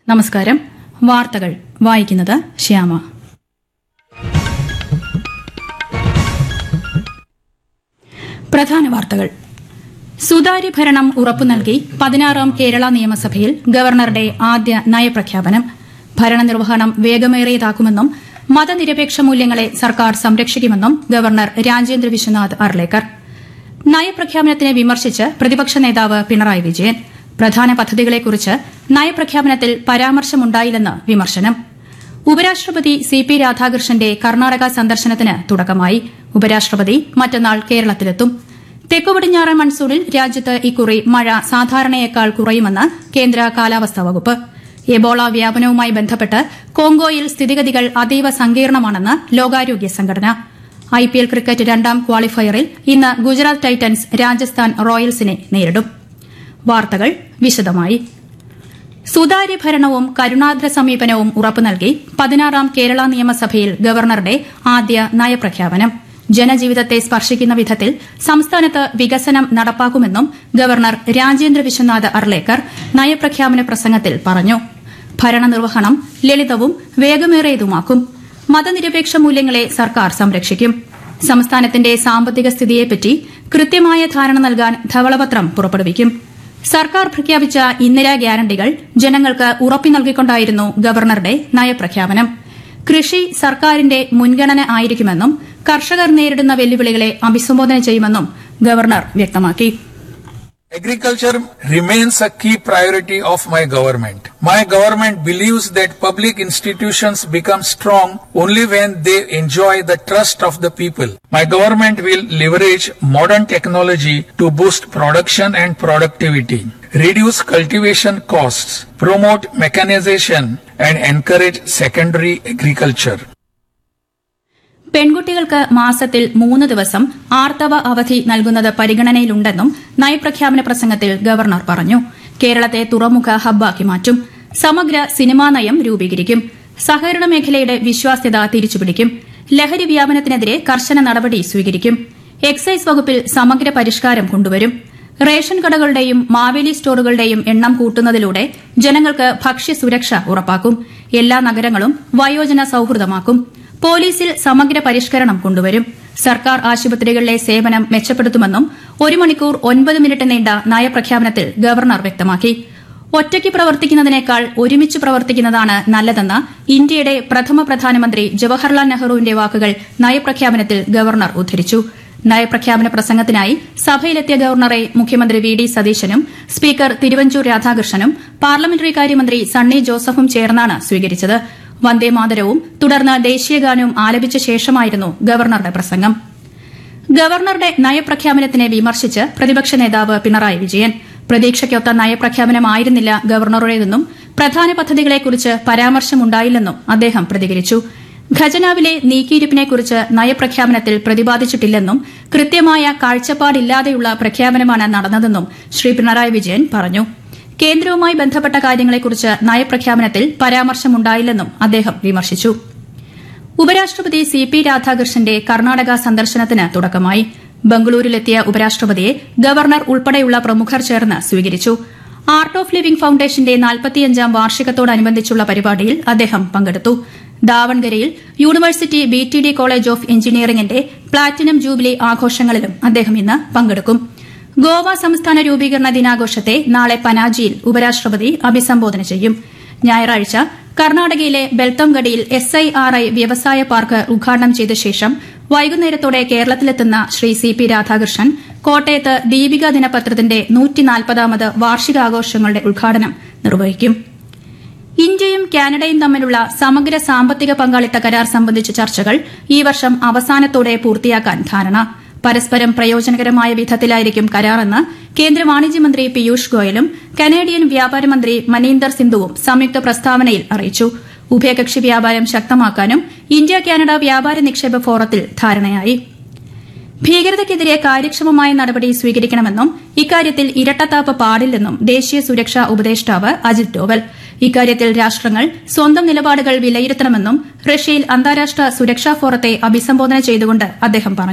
നമസ്കാരം വാർത്തകൾ വായിക്കുന്നത് ശ്യാമ പ്രധാന വാർത്തകൾ സുതാര്യ ഭരണം ഉറപ്പു നൽകി പതിനാറാം കേരള നിയമസഭയിൽ ഗവർണറുടെ ആദ്യ നയപ്രഖ്യാപനം ഭരണനിർവഹണം വേഗമേറിയതാക്കുമെന്നും മതനിരപേക്ഷ മൂല്യങ്ങളെ സർക്കാർ സംരക്ഷിക്കുമെന്നും ഗവർണർ രാജേന്ദ്ര വിശ്വനാഥ് അർലേക്കർ നയപ്രഖ്യാപനത്തിനെ വിമർശിച്ച് പ്രതിപക്ഷ നേതാവ് പിണറായി വിജയൻ പ്രധാന പദ്ധതികളെക്കുറിച്ച് നയപ്രഖ്യാപനത്തിൽ പരാമർശമുണ്ടായില്ലെന്ന് വിമർശനം ഉപരാഷ്ട്രപതി സി പി രാധാകൃഷ്ണന്റെ കർണാടക സന്ദർശനത്തിന് തുടക്കമായി ഉപരാഷ്ട്രപതി മറ്റന്നാൾ കേരളത്തിലെത്തും തെക്കുപടിഞ്ഞാറൻ മൺസൂണിൽ രാജ്യത്ത് ഇക്കുറി മഴ സാധാരണയേക്കാൾ കുറയുമെന്ന് കേന്ദ്ര കാലാവസ്ഥാ വകുപ്പ് എബോള വ്യാപനവുമായി ബന്ധപ്പെട്ട് കോങ്കോയിൽ സ്ഥിതിഗതികൾ അതീവ സങ്കീർണമാണെന്ന് ലോകാരോഗ്യ സംഘടന ഐപിഎൽ ക്രിക്കറ്റ് രണ്ടാം ക്വാളിഫയറിൽ ഇന്ന് ഗുജറാത്ത് ടൈറ്റൻസ് രാജസ്ഥാൻ റോയൽസിനെ നേരിടും വാർത്തകൾ വിശദമായി സുതാര്യ ഭരണവും കരുണാദ്ര സമീപനവും ഉറപ്പു നൽകി പതിനാറാം കേരള നിയമസഭയിൽ ഗവർണറുടെ ആദ്യ നയപ്രഖ്യാപനം ജനജീവിതത്തെ സ്പർശിക്കുന്ന വിധത്തിൽ സംസ്ഥാനത്ത് വികസനം നടപ്പാക്കുമെന്നും ഗവർണർ രാജേന്ദ്ര വിശ്വനാഥ് അർലേക്കർ നയപ്രഖ്യാപന പ്രസംഗത്തിൽ പറഞ്ഞു ഭരണനിർവഹണം ലളിതവും വേഗമേറിയതുമാക്കും മതനിരപേക്ഷ മൂല്യങ്ങളെ സർക്കാർ സംരക്ഷിക്കും സംസ്ഥാനത്തിന്റെ സാമ്പത്തിക സ്ഥിതിയെപ്പറ്റി കൃത്യമായ ധാരണ നൽകാൻ ധവളപത്രം പുറപ്പെടുവിക്കും സർക്കാർ പ്രഖ്യാപിച്ച ഇന്ദിരാ ഗ്യാരണ്ടികൾ ജനങ്ങൾക്ക് ഉറപ്പു നൽകിക്കൊണ്ടായിരുന്നു ഗവർണറുടെ നയപ്രഖ്യാപനം കൃഷി സർക്കാരിന്റെ മുൻഗണന ആയിരിക്കുമെന്നും കർഷകർ നേരിടുന്ന വെല്ലുവിളികളെ അഭിസംബോധന ചെയ്യുമെന്നും ഗവർണർ വ്യക്തമാക്കി Agriculture remains a key priority of my government. My government believes that public institutions become strong only when they enjoy the trust of the people. My government will leverage modern technology to boost production and productivity, reduce cultivation costs, promote mechanization, and encourage secondary agriculture. പെൺകുട്ടികൾക്ക് മാസത്തിൽ മൂന്ന് ദിവസം ആർത്തവ അവധി നൽകുന്നത് പരിഗണനയിലുണ്ടെന്നും നയപ്രഖ്യാപന പ്രസംഗത്തിൽ governor പറഞ്ഞു കേരളത്തെ തുറമുഖ ഹബ്ബാക്കി മാറ്റും സമഗ്ര സിനിമാ നയം രൂപീകരിക്കും സഹകരണ മേഖലയുടെ വിശ്വാസ്യത തിരിച്ചുപിടിക്കും ലഹരി വ്യാപനത്തിനെതിരെ കർശന നടപടി സ്വീകരിക്കും എക്സൈസ് വകുപ്പിൽ സമഗ്ര പരിഷ്കാരം കൊണ്ടുവരും റേഷൻ കടകളുടെയും മാവേലി സ്റ്റോറുകളുടെയും എണ്ണം കൂട്ടുന്നതിലൂടെ ജനങ്ങൾക്ക് ഭക്ഷ്യസുരക്ഷ ഉറപ്പാക്കും എല്ലാ നഗരങ്ങളും വയോജന സൌഹൃദമാക്കും പോലീസിൽ സമഗ്ര പരിഷ്കരണം കൊണ്ടുവരും സർക്കാർ ആശുപത്രികളിലെ സേവനം മെച്ചപ്പെടുത്തുമെന്നും ഒരു മണിക്കൂർ ഒൻപത് മിനിറ്റ് നീണ്ട നയപ്രഖ്യാപനത്തിൽ ഗവർണർ വ്യക്തമാക്കി ഒറ്റയ്ക്ക് പ്രവർത്തിക്കുന്നതിനേക്കാൾ ഒരുമിച്ച് പ്രവർത്തിക്കുന്നതാണ് നല്ലതെന്ന ഇന്ത്യയുടെ പ്രഥമ പ്രധാനമന്ത്രി ജവഹർലാൽ നെഹ്റുവിന്റെ വാക്കുകൾ നയപ്രഖ്യാപനത്തിൽ ഗവർണർ ഉദ്ധരിച്ചു നയപ്രഖ്യാപന പ്രസംഗത്തിനായി സഭയിലെത്തിയ ഗവർണറെ മുഖ്യമന്ത്രി വി ഡി സതീശനും സ്പീക്കർ തിരുവഞ്ചൂർ രാധാകൃഷ്ണനും പാർലമെന്ററി കാര്യമന്ത്രി സണ്ണി ജോസഫും ചേർന്നാണ് സ്വീകരിച്ചത് വന്ദേമാതരവും തുടർന്ന് ദേശീയഗാനവും ആലപിച്ച ശേഷമായിരുന്നു ഗവർണറുടെ പ്രസംഗം ഗവർണറുടെ നയപ്രഖ്യാപനത്തിനെ വിമർശിച്ച് പ്രതിപക്ഷ നേതാവ് പിണറായി വിജയൻ പ്രതീക്ഷയ്ക്കൊത്ത നയപ്രഖ്യാപനമായിരുന്നില്ല ഗവർണറുടേതെന്നും പ്രധാന പദ്ധതികളെക്കുറിച്ച് പരാമർശമുണ്ടായില്ലെന്നും അദ്ദേഹം പ്രതികരിച്ചു ഖജനാവിലെ നീക്കിയിരിപ്പിനെക്കുറിച്ച് നയപ്രഖ്യാപനത്തിൽ പ്രതിപാദിച്ചിട്ടില്ലെന്നും കൃത്യമായ കാഴ്ചപ്പാടില്ലാതെയുള്ള പ്രഖ്യാപനമാണ് നടന്നതെന്നും ശ്രീ പിണറായി വിജയൻ പറഞ്ഞു കേന്ദ്രവുമായി ബന്ധപ്പെട്ട കാര്യങ്ങളെക്കുറിച്ച് നയപ്രഖ്യാപനത്തിൽ പരാമർശമുണ്ടായില്ലെന്നും അദ്ദേഹം വിമർശിച്ചു ഉപരാഷ്ട്രപതി സി പി രാധാകൃഷ്ണന്റെ കർണാടക സന്ദർശനത്തിന് തുടക്കമായി ബംഗളൂരുവിലെത്തിയ ഉപരാഷ്ട്രപതിയെ ഗവർണർ ഉൾപ്പെടെയുള്ള പ്രമുഖർ ചേർന്ന് സ്വീകരിച്ചു ആർട്ട് ഓഫ് ലിവിംഗ് ഫൌണ്ടേഷന്റെ നാൽപ്പത്തിയഞ്ചാം വാർഷികത്തോടനുബന്ധിച്ചുള്ള പരിപാടിയിൽ അദ്ദേഹം പങ്കെടുത്തു ദാവൺഗരയിൽ university B T D college of എഞ്ചിനീയറിംഗിന്റെ പ്ലാറ്റിനം ജൂബിലി ആഘോഷങ്ങളിലും അദ്ദേഹം ഇന്ന് പങ്കെടുക്കും ഗോവ സംസ്ഥാന രൂപീകരണ ദിനാഘോഷത്തെ നാളെ പനാജിയിൽ ഉപരാഷ്ട്രപതി അഭിസംബോധന ചെയ്യും ഞായറാഴ്ച കർണാടകയിലെ ബെൽത്തംഗഡിയിൽ എസ് ഐ ആർ ഐ വ്യവസായ പാർക്ക് ഉദ്ഘാടനം ചെയ്ത ശേഷം വൈകുന്നേരത്തോടെ കേരളത്തിലെത്തുന്ന ശ്രീ സി പി രാധാകൃഷ്ണൻ കോട്ടയത്ത് ദീപിക ദിനപത്രത്തിന്റെ നൂറ്റിനാൽപ്പതാമത് വാർഷികാഘോഷങ്ങളുടെ ഉദ്ഘാടനം നിർവഹിക്കും ഇന്ത്യയും കാനഡയും തമ്മിലുള്ള സമഗ്ര സാമ്പത്തിക പങ്കാളിത്ത കരാർ സംബന്ധിച്ച ചർച്ചകൾ ഈ വർഷം അവസാനത്തോടെ പൂർത്തിയാക്കാൻ ധാരണ പരസ്പരം പ്രയോജനകരമായ വിധത്തിലായിരിക്കും കരാറെന്ന് കേന്ദ്ര വാണിജ്യമന്ത്രി പീയൂഷ് ഗോയലും കനേഡിയൻ വ്യാപാര മന്ത്രി മനീന്ദർ സിന്ധുവും സംയുക്ത പ്രസ്താവനയിൽ അറിയിച്ചു ഉഭയകക്ഷി വ്യാപാരം ശക്തമാക്കാനും ഇന്ത്യ കാനഡ വ്യാപാര നിക്ഷേപ ഫോറത്തിൽ ധാരണയായി ഭീകരതയ്ക്കെതിരെ കാര്യക്ഷമമായ നടപടി സ്വീകരിക്കണമെന്നും ഇക്കാര്യത്തിൽ ഇരട്ടത്താപ്പ് പാടില്ലെന്നും ദേശീയ സുരക്ഷാ ഉപദേഷ്ടാവ് അജിത് ഡോവൽ ഇക്കാര്യത്തിൽ രാഷ്ട്രങ്ങൾ സ്വന്തം നിലപാടുകൾ വിലയിരുത്തണമെന്നും റഷ്യയിൽ അന്താരാഷ്ട്ര സുരക്ഷാ ഫോറത്തെ അഭിസംബോധന ചെയ്തുകൊണ്ട് അദ്ദേഹം പറഞ്ഞു